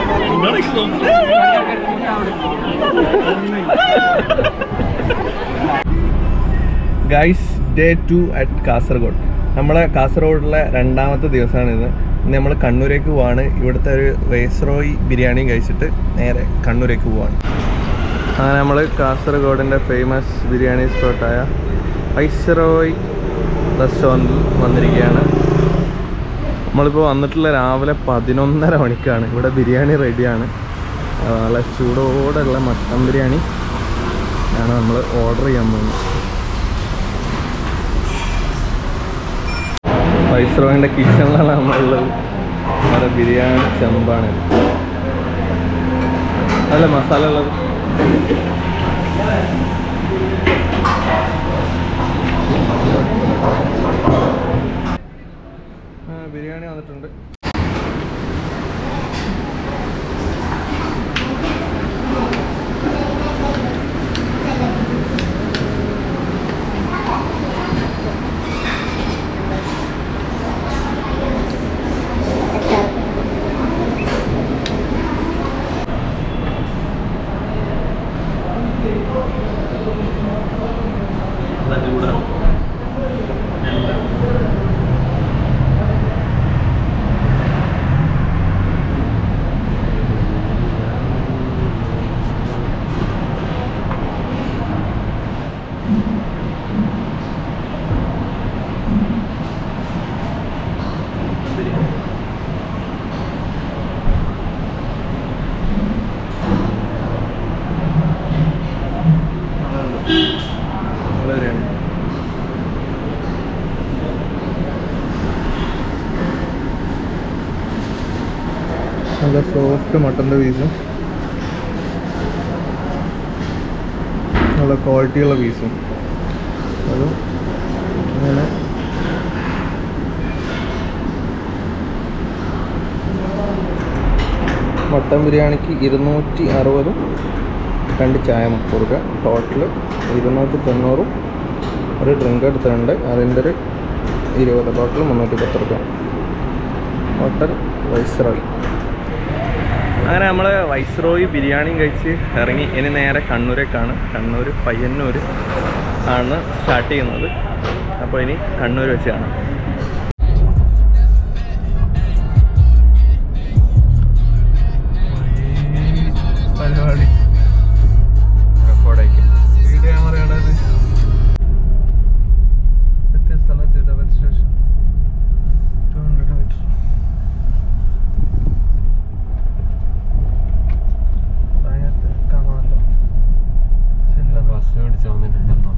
guys day two at Kasaragod നമ്മളെ കാസർഗോഡിലെ രണ്ടാമത്തെ ദിവസമാണ് ഇന്ന് ഇന്ന് നമ്മൾ കണ്ണൂരേക്ക് പോവാണ് ഇവിടുത്തെ ഒരു വൈസ്രോയി ബിരിയാണിയും കഴിച്ചിട്ട് നേരെ കണ്ണൂരേക്ക് പോവാണ് അങ്ങനെ നമ്മൾ കാസർഗോഡിൻ്റെ ഫേമസ് ബിരിയാണി സ്പോട്ടായ വൈസ്രോയി റെസ്റ്റോറൻറ്റിൽ വന്നിരിക്കുകയാണ് നമ്മളിപ്പോൾ വന്നിട്ടുള്ള രാവിലെ പതിനൊന്നര മണിക്കാണ് ഇവിടെ ബിരിയാണി റെഡിയാണ് നല്ല ചൂടോടെയുള്ള മട്ടൻ ബിരിയാണി ആണ് നമ്മൾ ഓർഡർ ചെയ്യാൻ പോകുന്നത് വൈസ്രോയിൻ്റെ കിച്ചണിലാണ് നമ്മളുള്ളത് നമ്മുടെ ബിരിയാണി ചെമ്പാണ് അല്ല മസാല ഉള്ളത് ആ, ബിരിയാണി വന്നിട്ടുണ്ട് നല്ല ബിരിയാണി നല്ല സോഫ്റ്റ് മട്ടൻ്റെ പീസും നല്ല ക്വാളിറ്റിയുള്ള പീസും അതും അങ്ങനെ മട്ടൻ ബിരിയാണിക്ക് ഇരുന്നൂറ്റി അറുപതും രണ്ട് ചായ മുപ്പത് രൂപ ടോട്ടൽ ഇരുന്നൂറ്റി തൊണ്ണൂറും ഒരു ഡ്രിങ്ക് എടുത്തിട്ടുണ്ട് അതിൻ്റെ ഒരു ഇരുപത് ടോട്ടൽ മുന്നൂറ്റി പത്ത് രൂപ ഹോട്ടൽ വൈസ്രോയി അങ്ങനെ നമ്മൾ വൈസ്രോയി ബിരിയാണിയും കഴിച്ച് ഇറങ്ങി ഇനി നേരെ കണ്ണൂരേക്കാണ് കണ്ണൂർ പയ്യന്നൂർ ആണ് സ്റ്റാർട്ട് ചെയ്യുന്നത് അപ്പോൾ ഇനി കണ്ണൂർ വെച്ച് കാണാം പരിപാടി റെക്കോർഡായിരിക്കും വീഡിയോ ക്യാമറയാണത് എത്തിയ സ്ഥലത്ത് ഇതാ bus station two hundred metre ഭയങ്കര കാണാമല്ലോ ചില്ലറ ബസ് മേടിച്ച് വന്നിട്ടുണ്ടല്ലോ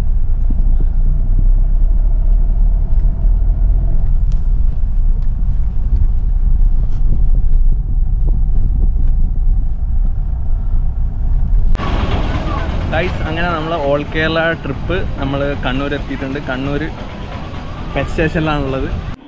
ഗൈസ് അങ്ങനെ നമ്മൾ ഓൾ കേരള ട്രിപ്പ് നമ്മൾ കണ്ണൂർ എത്തിയിട്ടുണ്ട് കണ്ണൂർ പെറ്റ് സ്റ്റേഷനിലാണുള്ളത്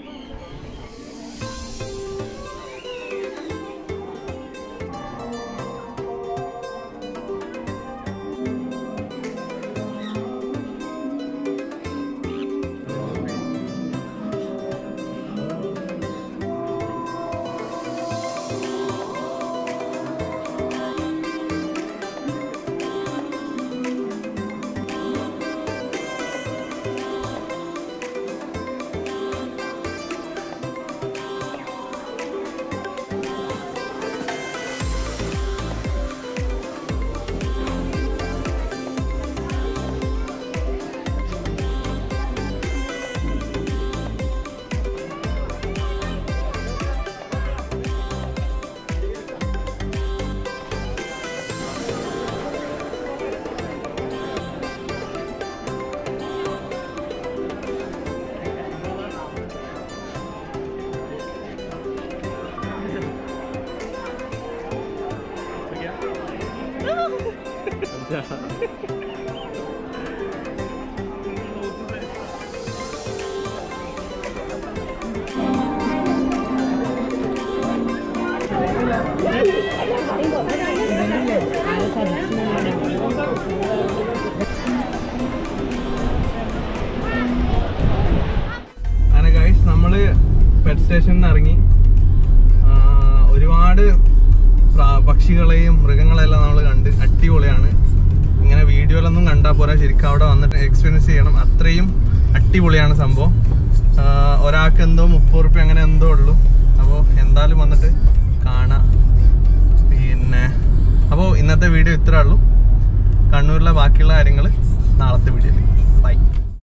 അങ്ങനെ ഗൈസ് നമ്മൾ പെറ്റ് സ്റ്റേഷനിൽ നിന്ന് ഇറങ്ങി ആ, ഒരുപാട് പക്ഷികളെയും മൃഗങ്ങളെല്ലാം നമ്മൾ കണ്ട് അടിപൊളിയാണ് ഇങ്ങനെ വീഡിയോയിലൊന്നും കണ്ടാൽ പോരാ ശരിക്കും അവിടെ വന്നിട്ട് എക്സ്പീരിയൻസ് ചെയ്യണം അത്രയും അടിപൊളിയാണ് സംഭവം ആ, ഒരാൾക്ക് എന്തോ മുപ്പത് റുപ്യ അങ്ങനെ എന്തോ ഉള്ളൂ അപ്പോൾ എന്തായാലും വന്നിട്ട് കാണാം പിന്നെ അപ്പോൾ ഇന്നത്തെ വീഡിയോ ഇത്രേ ഉള്ളൂ കണ്ണൂരിലെ ബാക്കിയുള്ള കാര്യങ്ങൾ നാളത്തെ വീഡിയോയിൽ